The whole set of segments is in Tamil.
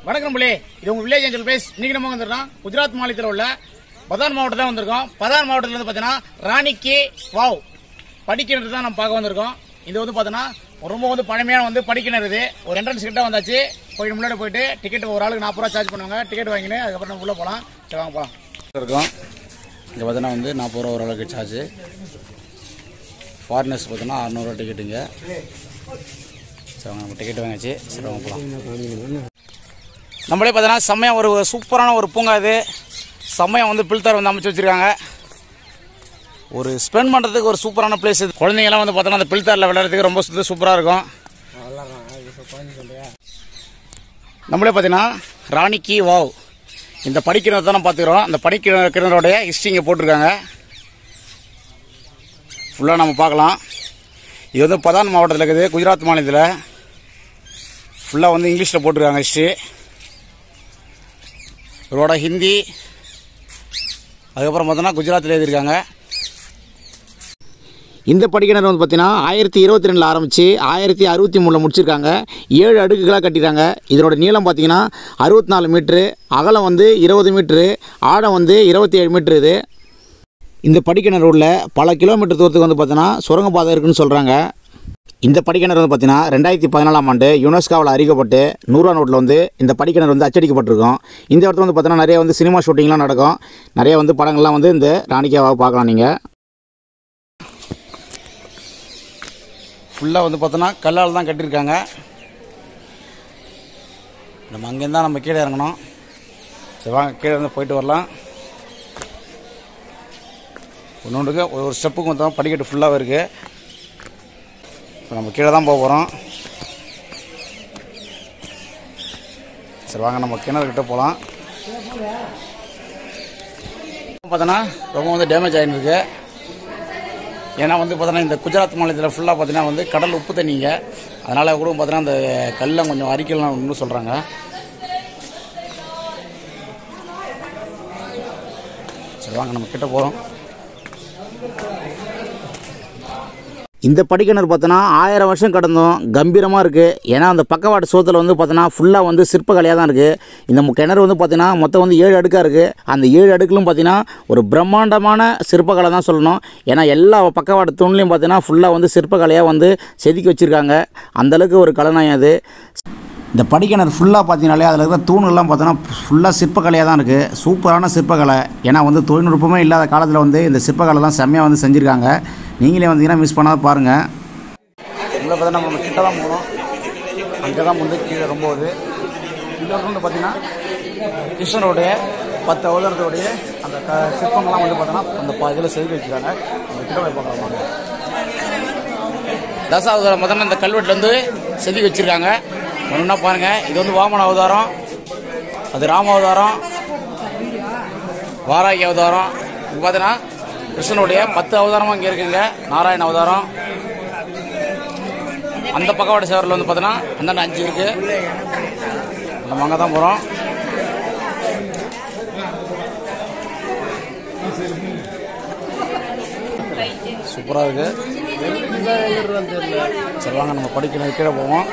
வணக்கம் பிள்ளை இது உங்க வில்லேஜ் ஏஞ்சல் பிளேஸ் இன்னைக்கு நம்ம வந்திருக்கோம் குஜராத் மாநிலத்தில் உள்ள பதான் மாவட்டம் தான் வந்திருக்கோம் பதான் மாவட்டத்தில் வந்து பார்த்தீங்கன்னா ராணிக்கு வாவ் படிக்கிணறு தான் நம்ம பார்க்க வந்திருக்கோம் இது வந்து பார்த்தீங்கன்னா ரொம்ப வந்து பழமையான வந்து படிக்கிணறு இது ஒரு என்ட்ரன்ஸ் கிட்ட வந்தாச்சு போயிட்டு முன்னாடி போயிட்டு டிக்கெட் ஒரு ஆளுக்கு நாற்பது ரூபா சார்ஜ் பண்ணுவாங்க டிக்கெட் வாங்கினு அதுக்கப்புறம் நம்ம உள்ளே போகலாம் சரி வாங்க போகலாம் இருக்கோம் இங்கே பார்த்தீங்கன்னா வந்து நாற்பது ரூபா ஒரு ஆளுக்கு சார்ஜ் ஃபாரினர்ஸ் பார்த்தீங்கன்னா அறநூறுவா டிக்கெட்டுங்க சரி வாங்க நம்ம டிக்கெட் வாங்கியாச்சு சரி வாங்க போகலாம் நம்மளே பார்த்தீங்கன்னா செம்மையாக ஒரு சூப்பரான ஒரு பூங்கா இது செம்மையாக வந்து பில்தர் வந்து அமைச்சு வச்சுருக்காங்க ஒரு ஸ்பெண்ட் பண்ணுறதுக்கு ஒரு சூப்பரான பிளேஸ் இது குழந்தைங்கலாம் வந்து பார்த்தோன்னா அந்த பில்தரில் விளையாடுறதுக்கு ரொம்ப சுத்த சூப்பராக இருக்கும் நம்மளே பார்த்தீங்கன்னா ராணிக்கு வாவ் இந்த படிக்கிறது தான் பார்த்துக்கிறோம் அந்த படிக்கிற கிணறுடைய ஹிஸ்ட்ரி இங்கே போட்டிருக்காங்க ஃபுல்லாக நம்ம பார்க்கலாம் இது வந்து பதான் மாவட்டத்தில் இருக்குது குஜராத் மாநிலத்தில் ஃபுல்லாக வந்து இங்கிலீஷில் போட்டிருக்காங்க ஹிஸ்ட்ரி இவரோட ஹிந்தி அதுக்கப்புறம் பார்த்தோன்னா குஜராத்தில் எழுதியிருக்காங்க இந்த படிக்கிணறு வந்து பார்த்தீங்கன்னா ஆயிரத்தி இருபத்தி ரெண்டில் ஆரம்பித்து ஆயிரத்தி அறுபத்தி மூணில் முடிச்சிருக்காங்க ஏழு அடுக்குகளாக கட்டிட்டாங்க இதனோட நீளம் பார்த்தீங்கன்னா அறுபத்தி நாலு மீட்ரு அகலம் வந்து இருபது மீட்ரு ஆழம் வந்து இருபத்தி ஏழு மீட்ரு இது இந்த படிக்கிணறு உள்ள பல கிலோமீட்டர் தூரத்துக்கு வந்து பார்த்தீங்கன்னா சுரங்கப்பாதை இருக்குன்னு சொல்கிறாங்க இந்த படிக்கிணறு வந்து பார்த்தீங்கன்னா ரெண்டாயிரத்தி பதினாலாம் ஆண்டு யுனெஸ்கோவில் அறிவிக்கப்பட்டு நூறுவா நோட்டில் வந்து இந்த படிக்கிணறு வந்து அச்சடிக்கப்பட்டிருக்கும் இந்த இடத்துல வந்து பார்த்தீங்கன்னா நிறைய வந்து சினிமா ஷூட்டிங்லாம் நடக்கும் நிறைய வந்து படங்கள்லாம் வந்து இந்த ராணிக்காவை பார்க்கலாம் நீங்கள் ஃபுல்லாக வந்து பார்த்தோன்னா கல்லால் தான் கட்டியிருக்காங்க நம்ம அங்கேருந்து தான் நம்ம கீழே இறங்கணும் சரி வாங்க கீழே இருந்து போயிட்டு வரலாம் ஒன்று ஒன்றுக்கு ஒரு ஒரு ஸ்டெப்புக்கு மொத்தம் படிக்கட்டு ஃபுல்லாக இருக்குது இப்போ நம்ம கீழே தான் போக போகிறோம் சரி வாங்க நம்ம கிணறுக்கிட்ட போகலாம் பார்த்தோன்னா ரொம்ப வந்து டேமேஜ் ஆகின்னு இருக்கு ஏன்னா வந்து பார்த்தோன்னா இந்த குஜராத் மாநிலத்தில் ஃபுல்லாக பார்த்தீங்கன்னா வந்து கடல் உப்பு தண்ணிங்க அதனால் கூட பார்த்தீங்கன்னா அந்த கல்லாம் கொஞ்சம் அரிக்கலாம் சொல்கிறாங்க சரி வாங்க நம்ம கிட்ட போகிறோம் இந்த படிக்கிணறு பார்த்தோன்னா ஆயிரம் வருஷம் கடந்தும் கம்பீரமாக இருக்குது ஏன்னா அந்த பக்கவாட்டு சோத்தில் வந்து பார்த்தோன்னா ஃபுல்லாக வந்து சிற்பக்கலையாக தான் இருக்குது இந்த மு- கிணறு வந்து பார்த்தீங்கன்னா மொத்தம் வந்து ஏழு அடுக்காக இருக்குது அந்த ஏழு அடுக்கிலும் பார்த்தீங்கன்னா ஒரு பிரம்மாண்டமான சிற்பக்கலை தான் சொல்லணும் ஏன்னா எல்லா பக்கவாட்டு தூண்லையும் பார்த்தீங்கன்னா ஃபுல்லாக வந்து சிற்பக்கலையாக வந்து செதுக்கி வச்சுருக்காங்க அந்தளவுக்கு ஒரு கலைநயம் அது இந்த படிக்கிணறு ஃபுல்லாக பார்த்தீங்கனாலே அதில் இருக்கிற தூண்கள்லாம் பார்த்தோன்னா ஃபுல்லாக சிற்பக்கலையாக தான் இருக்குது சூப்பரான சிற்பக்கலை ஏன்னா வந்து தொழில்நுட்பமே இல்லாத காலத்தில் வந்து இந்த சிற்பக்கலைலாம் செம்மையாக வந்து செஞ்சுருக்காங்க நீங்களே வந்தீங்கன்னா மிஸ் பண்ணாத பாருங்கள் உங்களை பார்த்தா நம்ம கிட்ட தான் போகணும் அங்கே தான் வந்து கீழே ரொம்ப இது இந்த வந்து பார்த்தீங்கன்னா கிருஷ்ணருடைய பத்து அவதாரத்தோடைய அந்த க சிற்பங்கள்லாம் வந்து பார்த்தோன்னா அந்த ப இதில் செதுக்கி வச்சுருக்காங்க அந்த கிட்ட போய் பார்க்கலாம் தசாவதாரம் பார்த்தோன்னா இந்த கல்வெட்டில் வந்து செதுக்கி வச்சுருக்காங்க ஒன்றுனா பாருங்கள் இது வந்து வாமன அவதாரம் அது ராம அவதாரம் வாராகி அவதாரம் இது பார்த்தீங்கன்னா கிருஷ்ணனுடைய பத்து அவதாரமும் இங்கே இருக்குங்க நாராயண அவதாரம் அந்த பக்கவாடு சேவரில் வந்து பார்த்தீங்கன்னா அந்தாண்ட அஞ்சு இருக்கு நம்ம அங்கே தான் போகிறோம் சூப்பராக இருக்கு சரி வாங்க நம்ம படிக்கணும் கீழே போவோம்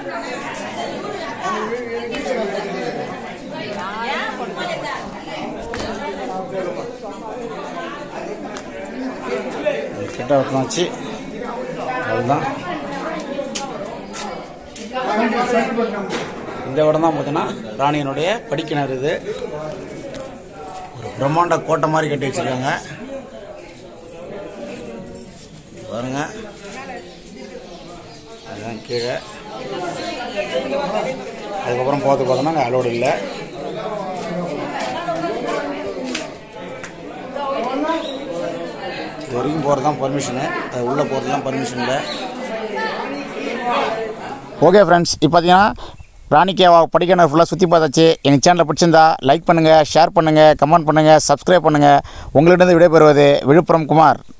கிட்ட வச்சு அதுதான் இந்த இடம் தான் பார்த்தீங்கன்னா ராணியனுடைய படிக்கிணறு இது ஒரு பிரம்மாண்ட கோட்டை மாதிரி கட்டி வச்சிருக்காங்க பாருங்க அதுதான் கீழே அதுக்கப்புறம் பார்த்து பார்த்தோன்னா அங்கே அலோடு இல்லை இது வரைக்கும் போகிறது தான் பர்மிஷனு அது உள்ளே போகிறது தான் பர்மிஷன் இல்லை ஓகே ஃப்ரெண்ட்ஸ் இப்போ பார்த்தீங்கன்னா ராணிக்கேவா படிக்கணும் ஃபுல்லாக சுற்றி பார்த்தாச்சு எங்கள் சேனலை பிடிச்சிருந்தா லைக் பண்ணுங்கள் ஷேர் பண்ணுங்கள் கமெண்ட் பண்ணுங்கள் சப்ஸ்கிரைப் பண்ணுங்கள் உங்களிடம் விடைபெறுவது விழுப்புரம் குமார்